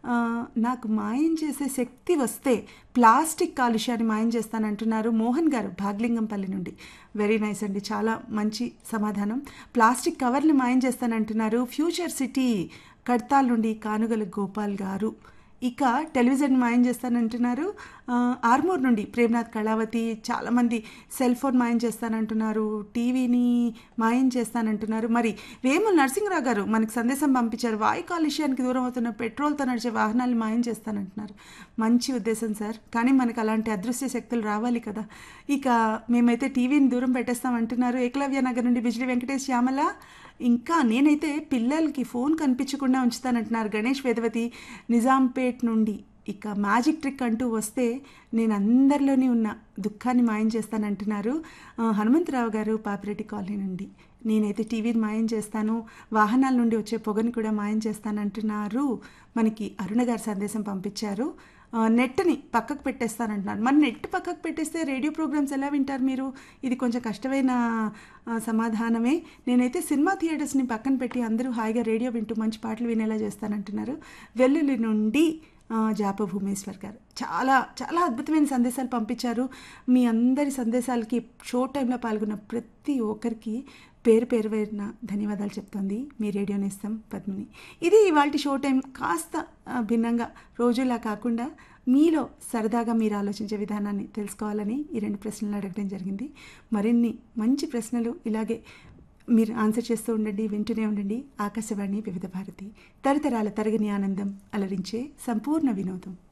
ఆ, నాకు మాయం చేసే శక్తి వస్తే ప్లాస్టిక్ కాలుష్యాన్ని మాయం చేస్తానంటున్నారు మోహన్ గారు భాగ్లింగంపల్లి నుండి వెరీ నైస్ అండి చాలా మంచి సమాధానం ప్లాస్టిక్ కవర్లు మాయం చేస్తానంటున్నారు ఫ్యూచర్ సిటీ కడ్తాల్ నుండి కానుగల గోపాల్ గారు ఇక టెలివిజన్ మాయం చేస్తానంటున్నారు ఆ, ఆర్మూర్ నుండి ప్రేమ్నాథ్ కళావతి చాలామంది సెల్ ఫోన్ మాయం చేస్తానంటున్నారు టీవీని మాయం చేస్తానంటున్నారు మరి వేముల నరసింహరావు గారు మనకు సందేశం పంపించారు వాయు కాలుష్యానికి దూరం అవుతున్న పెట్రోల్తో నడిచే వాహనాలు మాయం చేస్తానంటున్నారు మంచి ఉద్దేశం సార్ కానీ మనకు అలాంటి అదృశ్య శక్తులు రావాలి కదా ఇక మేమైతే టీవీని దూరం పెట్టేస్తామంటున్నారు ఏకలవ్య నగర్ నుండి బిజ్లీ వెంకటేష్ శ్యామల ఇంకా నేనైతే పిల్లలకి ఫోన్ కనిపించకుండా ఉంచుతానంటున్నారు గణేష్ వేదవతి నిజాంపేట్ నుండి ఇక మ్యాజిక్ ట్రిక్ అంటూ వస్తే నేను అందరిలోని ఉన్న దుఃఖాన్ని మాయం చేస్తానంటున్నారు ఆ, హనుమంతరావు గారు పాపిరెడ్డి కాలనీ నుండి నేనైతే టీవీని మాయం చేస్తాను వాహనాల నుండి వచ్చే పొగని కూడా మాయం చేస్తానంటున్నారు మనకి అరుణ గారు సందేశం పంపించారు ఆ, నెట్ని పక్కకు పెట్టేస్తానంటున్నారు మరి నెట్ పక్కకు పెట్టేస్తే రేడియో ప్రోగ్రామ్స్ ఎలా వింటారు మీరు ఇది కొంచెం కష్టమైన ఆ, సమాధానమే నేనైతే సినిమా థియేటర్స్ని పక్కన పెట్టి అందరూ హాయిగా రేడియో వింటూ మంచి పాటలు వినేలా చేస్తానంటున్నారు వెల్లుల్లి నుండి ఆ, జాప భూమేశ్వర్ గారు చాలా చాలా అద్భుతమైన సందేశాలు పంపించారు మీ అందరి సందేశాలకి షో టైంలో పాల్గొన్న ప్రతి ఒక్కరికి పేరు పేరు పేరున ధన్యవాదాలు చెప్తోంది మీ రేడియో నేస్తం పద్మిని ఇది ఇవాళ షో టైం కాస్త ఆ, భిన్నంగా రోజులా కాకుండా మీలో సరదాగా మీరు ఆలోచించే విధానాన్ని తెలుసుకోవాలని ఈ రెండు ప్రశ్నలు అడగడం జరిగింది మరిన్ని మంచి ప్రశ్నలు ఇలాగే మీరు ఆన్సర్ చేస్తూ ఉండండి వింటూనే ఉండండి ఆకాశవాణి వివిధ భారతి తరతరాల తరగని ఆనందం అలరించే సంపూర్ణ వినోదం